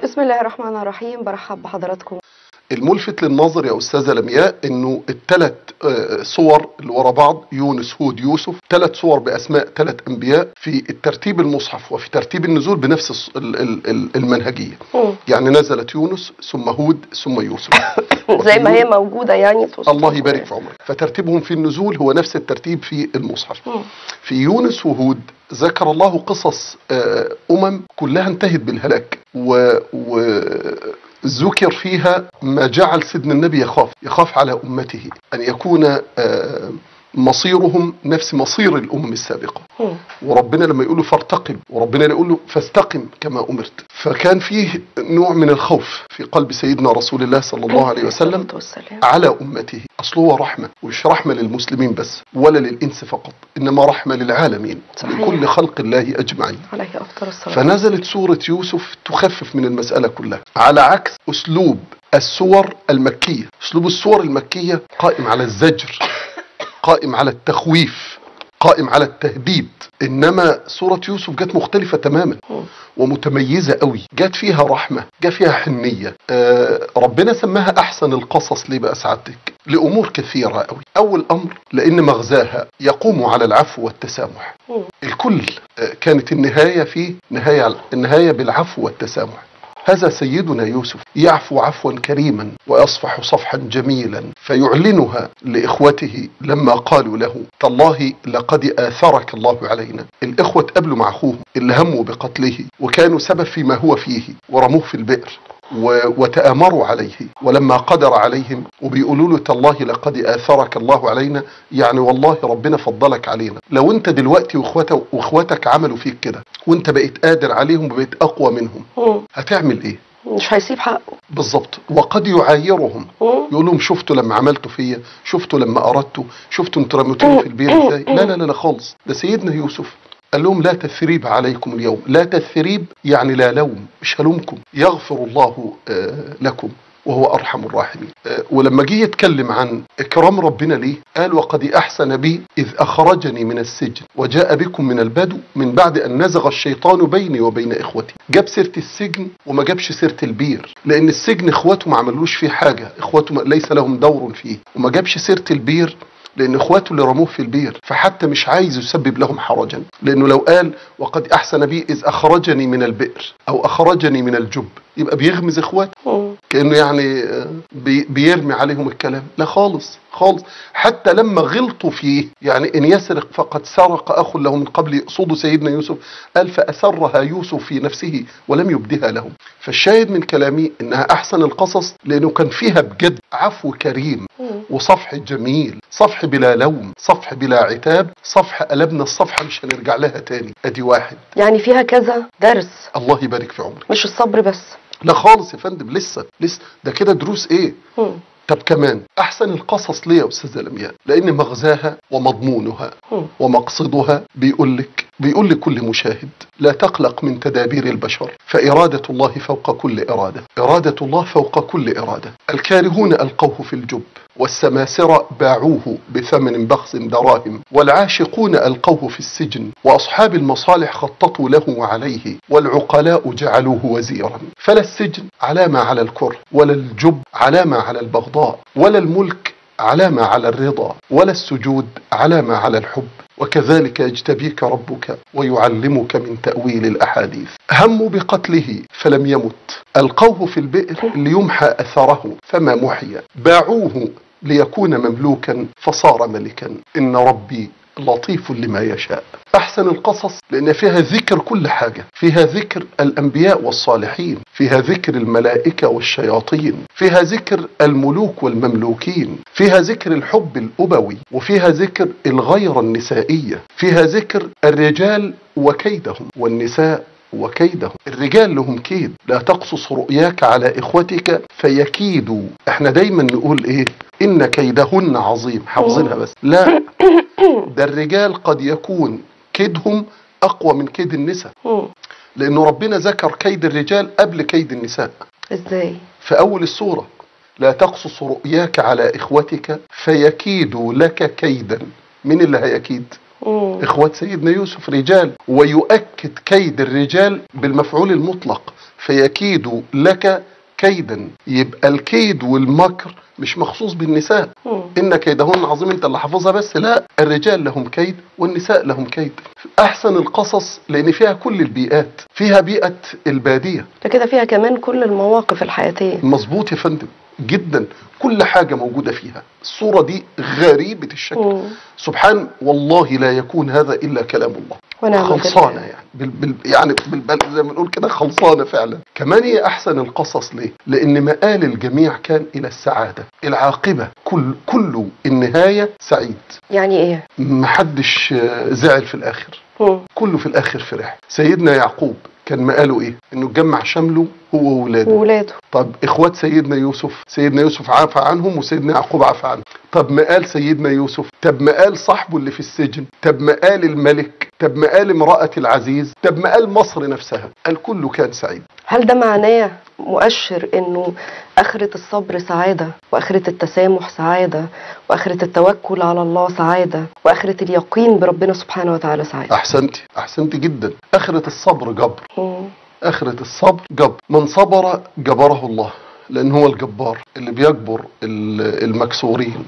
بسم الله الرحمن الرحيم برحب بحضراتكم الملفت للنظر يا استاذه لمياء انه الثلاث صور اللي ورا بعض يونس هود يوسف ثلاث صور باسماء ثلاث انبياء في الترتيب المصحف وفي ترتيب النزول بنفس الص- ال- ال- ال- المنهجيه مم. يعني نزلت يونس ثم هود ثم يوسف زي ما هي موجودة يعني في وسط الله يبارك في عمرك فترتيبهم في النزول هو نفس الترتيب في المصحف مم. في يونس وهود ذكر الله قصص آه، أمم كلها انتهت بالهلاك و, و ذكر فيها ما جعل سيدنا النبي يخاف يخاف على أمته أن يكون آه، مصيرهم نفس مصير الأمم السابقة مم. وربنا لما يقول له فارتقب وربنا يقول له فاستقم كما أمرت فكان فيه نوع من الخوف في قلب سيدنا رسول الله صلى الله عليه وسلم الصلاة والسلام. على أمته أصله هو رحمة ومش رحمة للمسلمين بس ولا للإنس فقط إنما رحمة للعالمين صحيح. لكل خلق الله أجمعين عليه أفضل الصلاة فنزلت سورة يوسف تخفف من المسألة كلها على عكس أسلوب السور المكية أسلوب السور المكية قائم على الزجر قائم على التخويف قائم على التهديد إنما سورة يوسف جت مختلفة تماما ومتميزة قوي جت فيها رحمة جت فيها حنية آه ربنا سماها أحسن القصص ليه بقى سعادتك لأمور كثيرة قوي أول أمر لأن مغزاها يقوم على العفو والتسامح مم. الكل آه، كانت النهاية فيه نهاية النهاية بالعفو والتسامح هذا سيدنا يوسف يعفو عفوا كريما ويصفح صفحا جميلا فيعلنها لاخوته لما قالوا له تالله لقد اثرك الله علينا الاخوه تقابلوا مع اخوهم اللي هموا بقتله وكانوا سبب فيما هو فيه ورموه في البئر و- وتآمروا عليه ولما قدر عليهم وبيقولوا له تالله لقد آثرك الله علينا يعني والله ربنا فضلك علينا لو انت دلوقتي واخواتك واخواتك عملوا فيك كده وانت بقيت قادر عليهم وبقيت اقوى منهم مم. هتعمل ايه مش هيسيب حقه بالظبط وقد يعايرهم مم. يقول لهم شفتوا لما عملتوا فيا شفتوا لما اردتوا شفتوا انتوا رميتوني في البير ازاي لا لا لا لا خالص ده سيدنا يوسف قال لهم لا تثريب عليكم اليوم لا تثريب يعني لا لوم مش هلومكم يغفر الله آه، لكم وهو ارحم الراحمين آه، ولما جه يتكلم عن اكرام ربنا ليه قال وقد احسن بي اذ اخرجني من السجن وجاء بكم من البدو من بعد ان نزغ الشيطان بيني وبين اخوتي جاب سيره السجن وما جابش سيره البير لان السجن اخواته ما عملوش فيه حاجه اخواته ما- ليس لهم دور فيه وما جابش سيره البير لان اخواته اللي رموه في البير فحتى مش عايز يسبب لهم حرجا لانه لو قال وقد احسن بي اذ اخرجني من البئر او اخرجني من الجب يبقى بيغمز اخواته مم. كانه يعني آه، بي- بيرمي عليهم الكلام لا خالص خالص حتى لما غلطوا فيه يعني ان يسرق فقد سرق اخ له من قبل يقصد سيدنا يوسف قال فاسرها يوسف في نفسه ولم يبدها لهم فالشاهد من كلامي انها احسن القصص لانه كان فيها بجد عفو كريم مم. وصفح جميل صفح بلا لوم صفح بلا عتاب صفح قلبنا الصفحه مش هنرجع لها تاني ادي واحد يعني فيها كذا درس الله يبارك في عمرك مش الصبر بس لا خالص يا فندم لسه لسه ده كده دروس ايه مم. طب كمان احسن القصص ليه يا استاذه لمياء لان مغزاها ومضمونها مم. ومقصدها بيقول لك بيقول لكل مشاهد لا تقلق من تدابير البشر فإرادة الله فوق كل إرادة إرادة الله فوق كل إرادة الكارهون ألقوه في الجب والسماسرة باعوه بثمن بخس دراهم والعاشقون ألقوه في السجن وأصحاب المصالح خططوا له وعليه والعقلاء جعلوه وزيرا فلا السجن علامة على الكره ولا الجب علامة على البغضاء ولا الملك علامة على الرضا ولا السجود علامة على الحب وكذلك يجتبيك ربك ويعلمك من تأويل الأحاديث هموا بقتله فلم يمت ألقوه في البئر ليمحى أثره فما محي باعوه ليكون مملوكا فصار ملكا إن ربي لطيف لما يشاء أحسن القصص لأن فيها ذكر كل حاجة فيها ذكر الأنبياء والصالحين فيها ذكر الملائكة والشياطين فيها ذكر الملوك والمملوكين فيها ذكر الحب الأبوي وفيها ذكر الغيرة النسائية فيها ذكر الرجال وكيدهم والنساء وكيدهم الرجال لهم كيد لا تقصص رؤياك على إخوتك فيكيدوا احنا دايما نقول ايه إن كيدهن عظيم حافظينها بس لا ده الرجال قد يكون كيدهم أقوى من كيد النساء مم. لأنه ربنا ذكر كيد الرجال قبل كيد النساء ازاي في أول السورة لا تقصص رؤياك على إخوتك فيكيدوا لك كيدا من اللي هيكيد مم. إخوة سيدنا يوسف رجال ويؤكد كيد الرجال بالمفعول المطلق فيكيد لك كيدا يبقى الكيد والمكر مش مخصوص بالنساء مم. إن كيدهن عظيم انت اللي حافظها بس لا الرجال لهم كيد والنساء لهم كيد احسن القصص لان فيها كل البيئات فيها بيئة البادية ده كده فيها كمان كل المواقف الحياتية مظبوط يا فندم جدا كل حاجة موجودة فيها الصورة دي غريبة الشكل مم. سبحان والله لا يكون هذا إلا كلام الله ونعم خلصانة بالله. يعني بال بال يعني بال زي ما بنقول كده خلصانة فعلا كمان هي أحسن القصص ليه لأن مآل الجميع كان إلى السعادة العاقبة كل كله النهاية سعيد يعني ايه محدش آه، زعل في الآخر مم. كله في الآخر فرح سيدنا يعقوب كان مقاله إيه إنه جمع شمله هو وولاده وولاده طب اخوات سيدنا يوسف سيدنا يوسف عفى عنهم وسيدنا يعقوب عفى عنهم طب مقال سيدنا يوسف طب مقال صاحبه اللي في السجن طب مقال الملك طب مقال امرأة العزيز طب مقال مصر نفسها الكل كان سعيد هل ده معناه مؤشر انه اخرة الصبر سعادة واخرة التسامح سعادة واخرة التوكل على الله سعادة واخرة اليقين بربنا سبحانه وتعالى سعادة احسنتي احسنتي جدا اخرة الصبر جبر مم. اخرة الصبر جبر من صبر جبره الله لان هو الجبار اللي بيجبر ال- المكسورين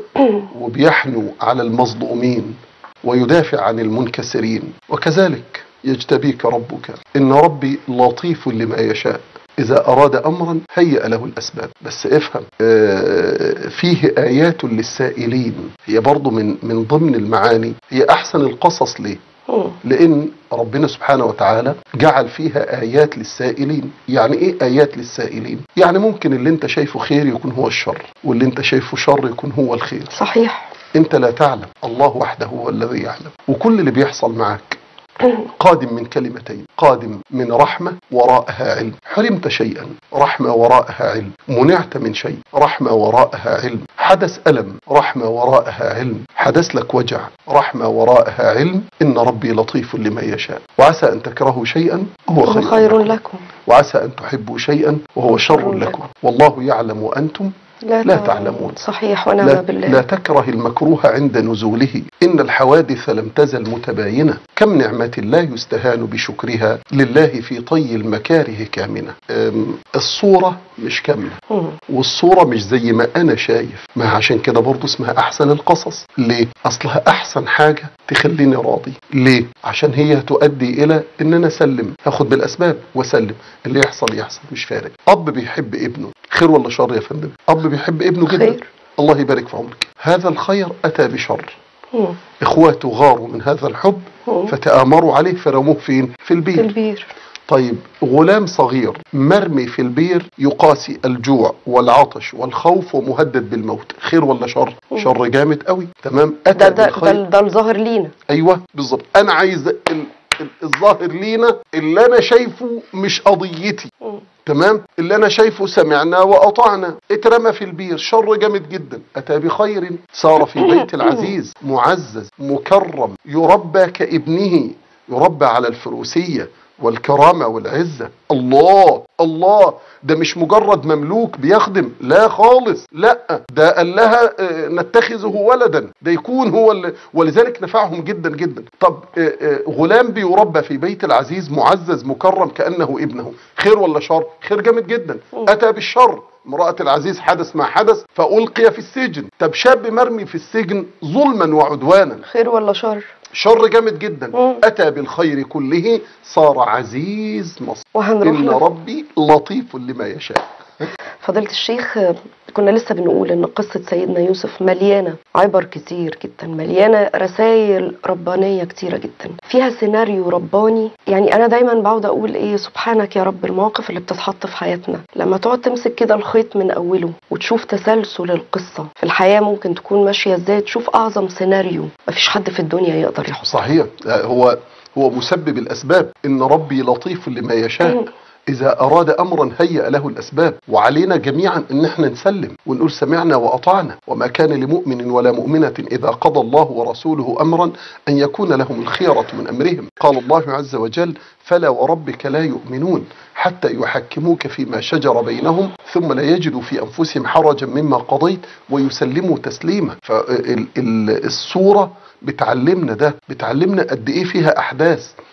وبيحنو على المظلومين ويدافع عن المنكسرين وكذلك يجتبيك ربك إن ربي لطيف لما يشاء إذا أراد أمرا هيأ له الأسباب بس افهم آه، فيه آيات للسائلين هي برضو من من ضمن المعاني هي أحسن القصص ليه مم. لأن ربنا سبحانه وتعالى جعل فيها آيات للسائلين يعني إيه آيات للسائلين؟ يعني ممكن اللي أنت شايفه خير يكون هو الشر واللي أنت شايفه شر يكون هو الخير صحيح أنت لا تعلم الله وحده هو الذي يعلم وكل اللي بيحصل معك قادم من كلمتين قادم من رحمة وراءها علم حرمت شيئا رحمة وراءها علم منعت من شيء رحمة وراءها علم حدث ألم رحمة وراءها علم حدث لك وجع رحمة وراءها علم إن ربي لطيف لما يشاء وعسى أن تكرهوا شيئا وهو هو خير, خير لكم لكم وعسى أن تحبوا شيئا وهو شر لكم والله يعلم وأنتم لا تعلمون. صحيح ونعم لا, بالله لا تكره المكروه عند نزوله إن الحوادث لم تزل متباينة كم نعمة لا يستهان بشكرها لله في طي المكاره كامنة أم، الصورة مش كاملة مم. والصورة مش زي ما أنا شايف ما عشان كده برضو اسمها أحسن القصص ليه؟ أصلها أحسن حاجة تخليني راضي ليه؟ عشان هي تؤدي إلى إن أنا أسلم هاخد بالأسباب وأسلم اللي يحصل يحصل مش فارق أب بيحب ابنه خير ولا شر يا فندم؟ أب بيحب ابنه جدا خير. الله يبارك في عمرك هذا الخير أتى بشر مم. إخواته غاروا من هذا الحب مم. فتآمروا عليه فرموه فين؟ في في البير البير طيب غلام صغير مرمي في البير يقاسي الجوع والعطش والخوف ومهدد بالموت خير ولا شر مم. شر جامد قوي تمام ده اتى ده ده, بالخير ده الظاهر لينا ايوه بالظبط انا عايز ال- ال- الظاهر لينا اللي انا شايفه مش قضيتي مم. تمام اللي انا شايفه سمعنا واطعنا اترمى في البير شر جامد جدا اتى بخير صار في بيت العزيز معزز مكرم يربى كابنه يربى على الفروسيه والكرامه والعزه الله الله ده مش مجرد مملوك بيخدم لا خالص لا ده قال لها آه، نتخذه ولدا ده يكون هو اللي ولذلك نفعهم جدا جدا طب آه، آه، غلام بيربى في بيت العزيز معزز مكرم كانه ابنه خير ولا شر خير جامد جدا اتى بالشر امرأة العزيز حدث ما حدث فألقي في السجن طب شاب مرمي في السجن ظلما وعدوانا خير ولا شر شر جامد جدا مم. أتى بالخير كله صار عزيز مصر وهنروح إن له. ربي لطيف لما يشاء فضيلة الشيخ آه، كنا لسه بنقول ان قصة سيدنا يوسف مليانة عبر كتير جدا مليانة رسائل ربانية كتيرة جدا فيها سيناريو رباني يعني انا دايما بقعد اقول ايه سبحانك يا رب المواقف اللي بتتحط في حياتنا لما تقعد تمسك كده الخيط من اوله وتشوف تسلسل القصة في الحياة ممكن تكون ماشية ازاي تشوف اعظم سيناريو مفيش حد في الدنيا يقدر يحصل صحيح آه، هو هو مسبب الأسباب إن ربي لطيف لما مم. يشاء إذا أراد أمرا هيأ له الأسباب وعلينا جميعا أن احنا نسلم ونقول سمعنا وأطعنا وما كان لمؤمن ولا مؤمنة إذا قضى الله ورسوله أمرا أن يكون لهم الخيرة من أمرهم قال الله عز وجل فلا وربك لا يؤمنون حتى يحكموك فيما شجر بينهم ثم لا يجدوا في أنفسهم حرجا مما قضيت ويسلموا تسليما فالصورة بتعلمنا ده بتعلمنا قد ايه فيها احداث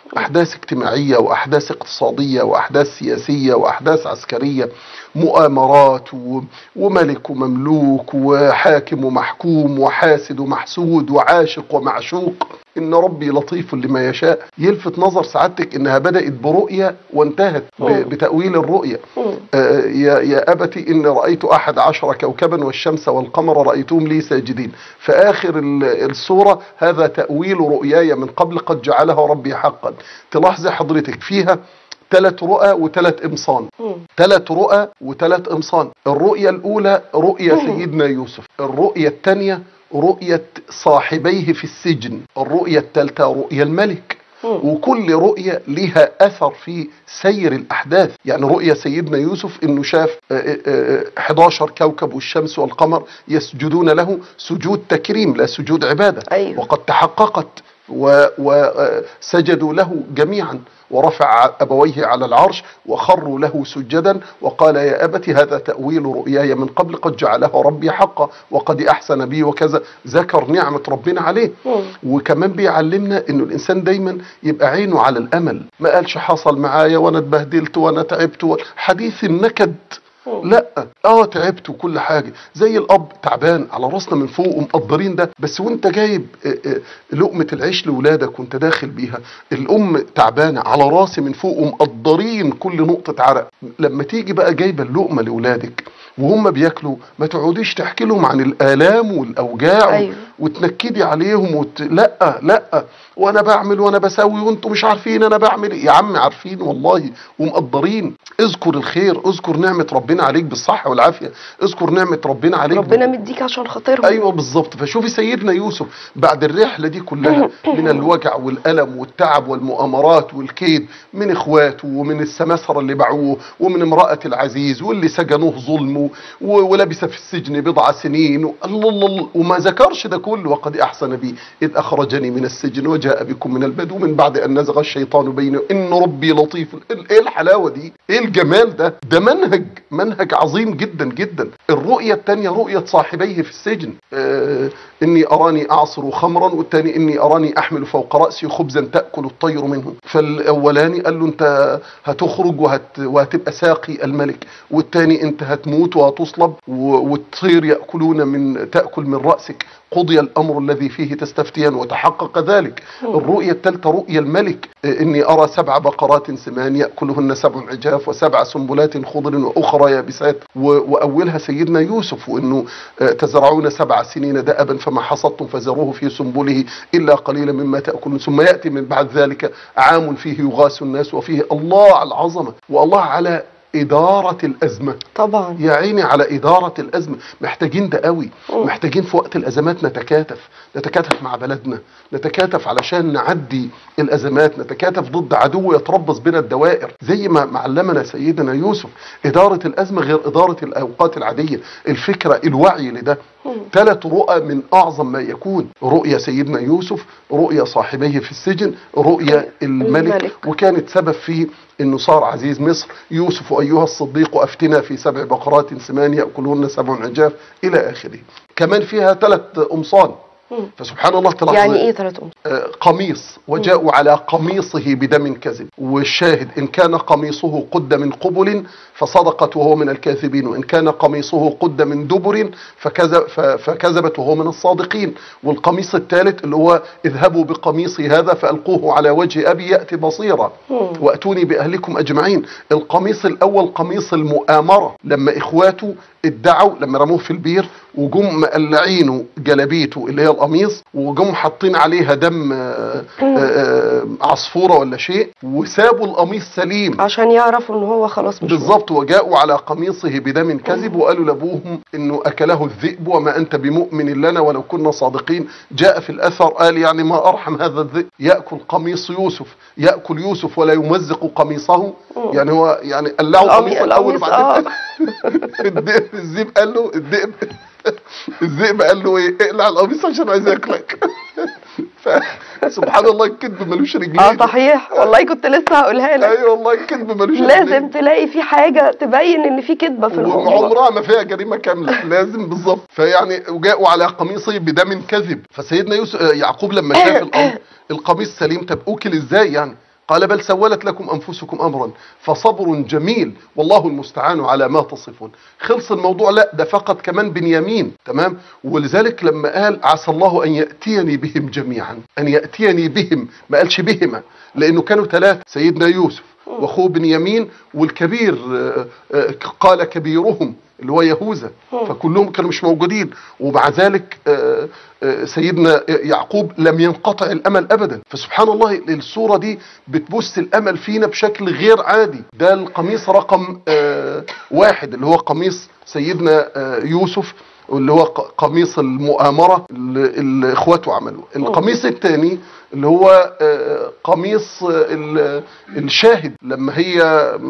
احداث اجتماعيه واحداث اقتصاديه واحداث سياسيه واحداث عسكريه مؤامرات و- وملك ومملوك وحاكم ومحكوم وحاسد ومحسود وعاشق ومعشوق ان ربي لطيف لما يشاء يلفت نظر سعادتك انها بدات برؤيه وانتهت ب- مم. بتاويل الرؤيه مم. آه، يا يا أبت إن رأيت أحد عشر كوكبا والشمس والقمر رأيتهم لي ساجدين فآخر ال- السورة هذا تأويل رؤياي من قبل قد جعلها ربي حقا تلاحظي حضرتك فيها ثلاث رؤى وثلاث إمصان مم. ثلاث رؤى وثلاث إمصان الرؤية الأولى رؤية سيدنا يوسف الرؤية الثانية رؤية صاحبيه في السجن الرؤية الثالثة رؤية الملك مم. وكل رؤية لها أثر في سير الأحداث يعني رؤية سيدنا يوسف أنه شاف آه، آه، 11 كوكب والشمس والقمر يسجدون له سجود تكريم لا سجود عبادة أيوة. وقد تحققت وسجدوا له جميعا ورفع أبويه على العرش وخروا له سجدا وقال يا أبت هذا تأويل رؤياي من قبل قد جعله ربي حقا وقد أحسن بي وكذا ذكر نعمة ربنا عليه مم. وكمان بيعلمنا انه الانسان دايما يبقى عينه على الامل ما قالش حصل معايا وانا اتبهدلت وانا تعبت و- حديث النكد لا اه تعبت وكل حاجه زي الاب تعبان على راسنا من فوق ومقدرين ده بس وانت جايب آه، آه، لقمه العيش لاولادك وانت داخل بيها الام تعبانه على راسي من فوق ومقدرين كل نقطه عرق لما تيجي بقى جايبه اللقمه لاولادك وهم بياكلوا ما تقعديش تحكي لهم عن الالام والاوجاع أيوة. وتنكدي عليهم وت... لا لا وانا بعمل وانا بسوي وانتم مش عارفين انا بعمل ايه يا عم عارفين والله ومقدرين اذكر الخير اذكر نعمه ربنا عليك بالصحه والعافيه اذكر نعمه ربنا عليك ربنا مديك عشان خاطرهم ايوه بالظبط فشوفي سيدنا يوسف بعد الرحله دي كلها من الوجع والالم والتعب والمؤامرات والكيد من اخواته ومن السماسره اللي باعوه ومن امراه العزيز واللي سجنوه ظلم و- ولبس في السجن بضع سنين و- الله الله الله وما ذكرش ده كله وقد احسن بي اذ اخرجني من السجن وجاء بكم من البدو من بعد ان نزغ الشيطان بيني ان ربي لطيف ايه الحلاوه دي ايه الجمال ده ده منهج منهج عظيم جدا جدا الرؤيه الثانيه رؤيه صاحبيه في السجن آه اني اراني اعصر خمرا والثاني اني اراني احمل فوق راسي خبزا تاكل الطير منه فالاولاني قال له انت هتخرج وهت وهتبقى ساقي الملك والثاني انت هتموت وهتصلب و- والطير ياكلون من تاكل من راسك قضي الامر الذي فيه تستفتيان وتحقق ذلك الرؤيه الثالثه رؤيا الملك آه، اني ارى سبع بقرات سمان ياكلهن سبع عجاف وسبع سنبلات خضر واخرى يابسات و- واولها سيدنا يوسف وانه آه، تزرعون سبع سنين دأبا فما حصدتم فزروه في سنبله الا قليلا مما تاكلون ثم ياتي من بعد ذلك عام فيه يغاث الناس وفيه الله على العظمه والله على إدارة الأزمة طبعا يا عيني على إدارة الأزمة محتاجين ده قوي محتاجين في وقت الأزمات نتكاتف نتكاتف مع بلدنا نتكاتف علشان نعدي الأزمات نتكاتف ضد عدو يتربص بنا الدوائر زي ما معلمنا سيدنا يوسف إدارة الأزمة غير إدارة الأوقات العادية الفكرة الوعي لده ثلاث رؤى من أعظم ما يكون رؤية سيدنا يوسف رؤية صاحبيه في السجن رؤية الملك الملك. وكانت سبب في انه صار عزيز مصر يوسف ايها الصديق افتنا في سبع بقرات سمان ياكلهن سبع عجاف الى اخره كمان فيها ثلاث قمصان فسبحان الله تلاحظ يعني ايه ثلاث أم آه، قميص وجاءوا على قميصه بدم كذب والشاهد إن كان قميصه قد من قبل فصدقت وهو من الكاذبين وإن كان قميصه قد من دبر فكذب ف- فكذبت وهو من الصادقين والقميص الثالث اللي هو اذهبوا بقميصي هذا فألقوه على وجه أبي يأتي بصيرا وأتوني بأهلكم أجمعين القميص الأول قميص المؤامرة لما إخواته ادعوا لما رموه في البير وجم مقلعينه جلابيته اللي هي القميص وجم حاطين عليها دم آه، آه، عصفوره ولا شيء وسابوا القميص سليم عشان يعرفوا ان هو خلاص مش بالظبط وجاءوا على قميصه بدم كذب وقالوا لابوهم انه اكله الذئب وما انت بمؤمن لنا ولو كنا صادقين جاء في الاثر قال يعني ما ارحم هذا الذئب ياكل قميص يوسف ياكل يوسف ولا يمزق قميصه يعني هو يعني قلعوا القمي- قميصه الاول القميص، وبعدين الذئب الذئب قال له الذئب الذئب قال له ايه اقلع القميص عشان عايز ياكلك سبحان الله الكذب ملوش رجلين اه صحيح والله كنت لسه هقولها لك ايوه والله الكذب ملوش رجلين لازم تلاقي في حاجه تبين ان في كذبه في الموضوع وعمرها ما فيها جريمه كامله لازم بالظبط فيعني وجاءوا على قميصه بدم كذب فسيدنا يوسف آه، يعقوب لما شاف الامر القميص سليم طب اكل ازاي يعني قال بل سولت لكم انفسكم امرا فصبر جميل والله المستعان على ما تصفون خلص الموضوع لا ده فقط كمان بنيامين تمام ولذلك لما قال عسى الله ان ياتيني بهم جميعا ان ياتيني بهم ما قالش بهما لانه كانوا ثلاثه سيدنا يوسف واخوه بنيامين والكبير آه، آه، قال كبيرهم اللي هو يهوذا فكلهم كانوا مش موجودين ومع ذلك آه، آه، سيدنا يعقوب لم ينقطع الامل ابدا فسبحان الله الصوره دي بتبث الامل فينا بشكل غير عادي ده القميص رقم آه، واحد اللي هو قميص سيدنا آه، يوسف واللي هو ق- قميص المؤامرة اللي اللي اخواته عملوه القميص الثاني اللي هو آه، قميص آه، ال- الشاهد لما هي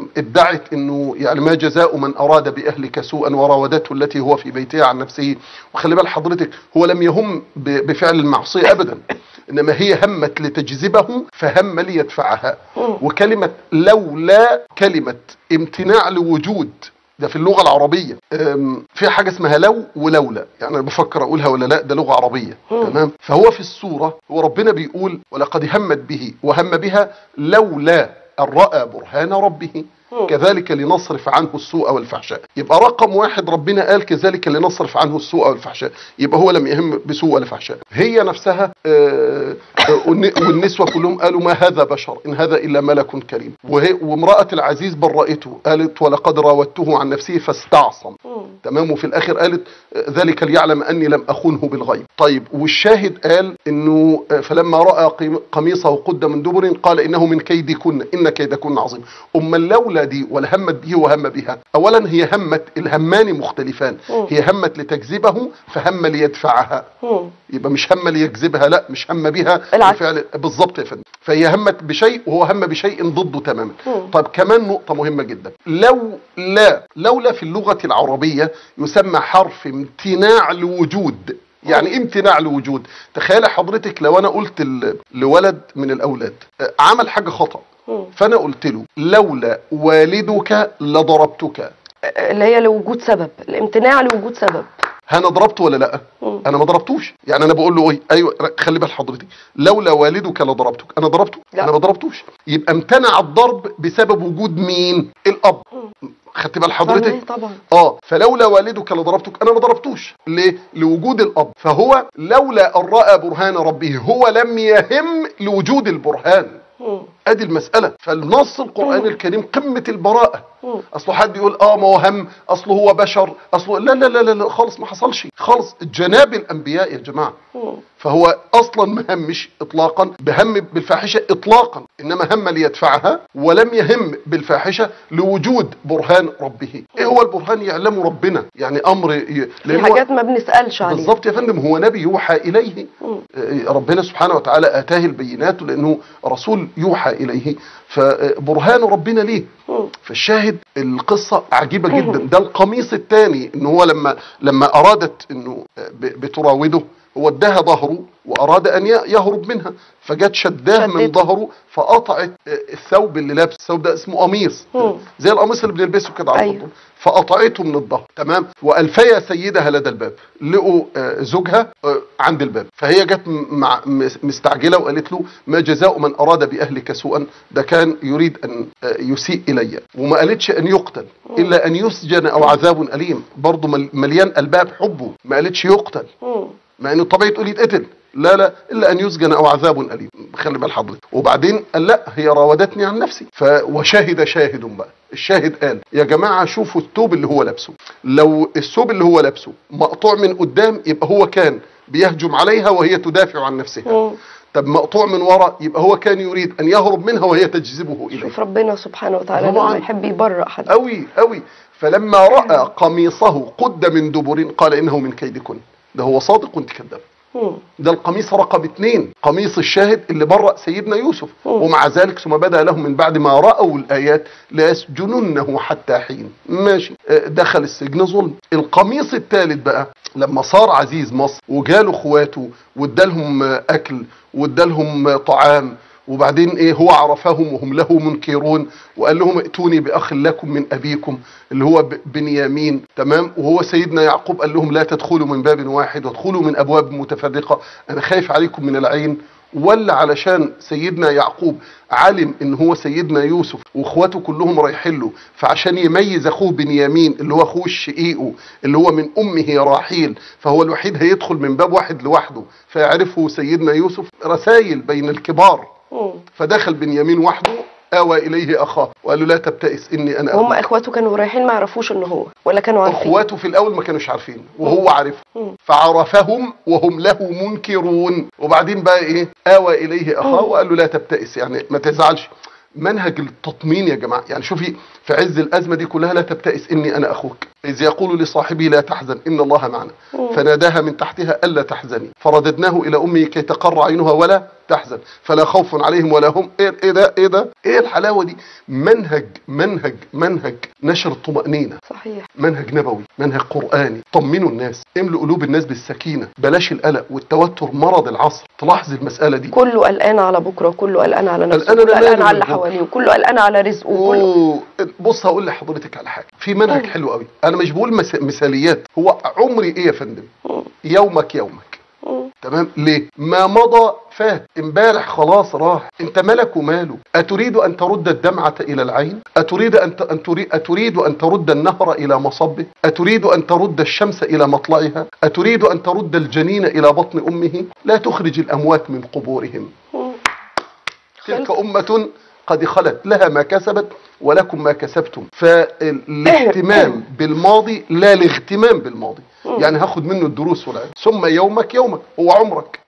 ادعت انه يعني ما جزاء من اراد باهلك سوءا وراودته التي هو في بيتها عن نفسه وخلي بال حضرتك هو لم يهم ب- بفعل المعصية ابدا انما هي همت لتجذبه فهم ليدفعها وكلمة لولا كلمة امتناع لوجود ده في اللغة العربية أم، في حاجة اسمها لو ولولا يعني أنا بفكر أقولها ولا لا ده لغة عربية تمام فهو في السورة هو ربنا بيقول ولقد همت به وهم بها لولا أن رأى برهان ربه كذلك لنصرف عنه السوء والفحشاء يبقى رقم واحد ربنا قال كذلك لنصرف عنه السوء والفحشاء يبقى هو لم يهم بسوء ولا فحشاء هي نفسها آه، آه، والن- والنسوة كلهم قالوا ما هذا بشر إن هذا إلا ملك كريم وهي وامرأة العزيز برأته قالت ولقد راودته عن نفسه فاستعصم تمام وفي الآخر قالت آه، ذلك ليعلم أني لم أخنه بالغيب طيب والشاهد قال إنه آه، فلما رأى قيم- قميصه قد من دبر قال إنه من كيدكن إن كيدكن عظيم أما اللولا دي والهمت به وهم بها أولا هي همت الهمان مختلفان هي همت لتجذبه فهم ليدفعها مم. يبقى مش هم ليجذبها لا مش هم بها العكس. بفعل بالظبط يا فندم فهي همت بشيء وهو هم بشيء ضده تماما مم. طب كمان نقطة مهمة جدا لو لا لولا في اللغة العربية يسمى حرف امتناع لوجود يعني إيه امتناع لوجود تخيل حضرتك لو انا قلت ل- لولد من الاولاد آه، عمل حاجة خطأ مم. فانا قلت له لولا والدك لضربتك اللي هي لوجود سبب الامتناع لوجود سبب انا ضربته ولا لا مم. انا ما ضربتوش يعني انا بقول له ايه ايوه خلي بال حضرتك لولا والدك لضربتك انا ضربته لا. انا ما ضربتوش يبقى امتنع الضرب بسبب وجود مين الاب خدت بال حضرتك صحيح طبعا اه فلولا والدك لضربتك انا ما ضربتوش ليه لوجود الاب فهو لولا ان راى برهان ربه هو لم يهم لوجود البرهان مم. ادي المساله فالنص القران الكريم قمه البراءه مم. اصله حد يقول اه ما هو هم اصله هو بشر اصله لا لا لا لا, لا خالص ما حصلش خالص جناب الانبياء يا جماعه مم. فهو اصلا ما همش اطلاقا بهم بالفاحشه اطلاقا انما هم ليدفعها ولم يهم بالفاحشه لوجود برهان ربه ايه هو البرهان يعلمه ربنا يعني امر ي... في لأن هو- حاجات ما بنسالش عليها بالظبط يا فندم هو نبي يوحى اليه مم. آه، ربنا سبحانه وتعالى اتاه البينات لانه رسول يوحى اليه فبرهان ربنا ليه مم. فالشاهد القصة عجيبة جدا ده القميص الثاني ان هو لما لما ارادت انه ب- بتراوده هو اداها ظهره واراد ان ي- يهرب منها فجت شداه من شدته. ظهره فقطعت الثوب اللي لابس الثوب ده اسمه قميص مم. زي القميص اللي بنلبسه كده على أيوه. طول فقطعته من الظهر تمام والفيا سيدها لدى الباب لقوا آه، زوجها آه، عند الباب فهي جت م- مع مس- مستعجله وقالت له ما جزاء من اراد باهلك سوءا ده كان يريد ان آه، يسيء الي وما قالتش ان يقتل الا ان يسجن او عذاب اليم برضه مل- مليان قلبها بحبه ما قالتش يقتل مم. مع انه طبيعي تقول يتقتل لا لا الا ان يسجن او عذاب اليم خلي بال حضرتك وبعدين قال لا هي راودتني عن نفسي ف وشاهد شاهد بقى الشاهد قال يا جماعه شوفوا الثوب اللي هو لابسه لو الثوب اللي هو لابسه مقطوع من قدام يبقى هو كان بيهجم عليها وهي تدافع عن نفسها مم. طب مقطوع من ورا يبقى هو كان يريد ان يهرب منها وهي تجذبه اليه شوف ربنا سبحانه وتعالى طبعاً. لما يحب يبرأ حد قوي قوي فلما راى قميصه قد من دبر قال انه من كيدكن ده هو صادق وانت كذاب مم. ده القميص رقم اتنين قميص الشاهد اللي برأ سيدنا يوسف مم. ومع ذلك ثم بدأ لهم من بعد ما رأوا الآيات ليسجننه حتى حين ماشي آه، دخل السجن ظلم القميص الثالث بقى لما صار عزيز مصر وجاله اخواته وادالهم آه، اكل وادالهم آه، طعام وبعدين ايه هو عرفهم وهم له منكرون وقال لهم ائتوني باخ لكم من ابيكم اللي هو ب- بنيامين تمام وهو سيدنا يعقوب قال لهم لا تدخلوا من باب واحد وادخلوا من ابواب متفرقه انا خايف عليكم من العين ولا علشان سيدنا يعقوب علم ان هو سيدنا يوسف واخواته كلهم رايحين له فعشان يميز اخوه بنيامين اللي هو اخوه الشقيقه اللي هو من امه راحيل فهو الوحيد هيدخل من باب واحد لوحده فيعرفه سيدنا يوسف رسائل بين الكبار مم. فدخل بنيامين وحده آوى إليه أخاه وقال له لا تبتئس إني أنا وهم أخوك اخواته كانوا رايحين ما يعرفوش ان هو ولا كانوا عارفين اخواته في الاول ما كانوش عارفين وهو عارفهم مم. فعرفهم وهم له منكرون وبعدين بقى ايه اوى اليه اخاه وقال له لا تبتئس يعني ما تزعلش منهج التطمين يا جماعه يعني شوفي في عز الازمه دي كلها لا تبتئس اني انا اخوك اذ يقول لصاحبه لا تحزن ان الله معنا فناداها من تحتها الا تحزني فرددناه الى امه كي تقر عينها ولا تحزن فلا خوف عليهم ولا هم ايه إيه ده ايه ده ايه الحلاوه دي منهج منهج منهج نشر الطمانينه صحيح منهج نبوي منهج قرآني طمنوا الناس املوا قلوب الناس بالسكينة بلاش القلق والتوتر مرض العصر تلاحظ المسألة دي كله قلقان على بكره كله قلقان على نفسه قلقان كله أنا قلقان مالي على اللي من بكرة. حواليه وكله قلقان على رزقه وكله أوه. بص هقول لحضرتك على حاجة في منهج مم. حلو قوي انا مش بقول مس- مثاليات هو عمري ايه يا فندم مم. يومك يومك مم. تمام ليه ما مضى فات امبارح خلاص راح انت ملك وماله اتريد ان ترد الدمعة الى العين اتريد ان ت... أن تريد... اتريد ان ترد النهر الى مصبه اتريد ان ترد الشمس الى مطلعها اتريد ان ترد الجنين الى بطن امه لا تخرج الاموات من قبورهم مم. تلك خلص. أمة قد خلت لها ما كسبت ولكم ما كسبتم فالاهتمام بالماضي لا الاغتمام بالماضي يعني هاخد منه الدروس والعلم ثم يومك يومك هو عمرك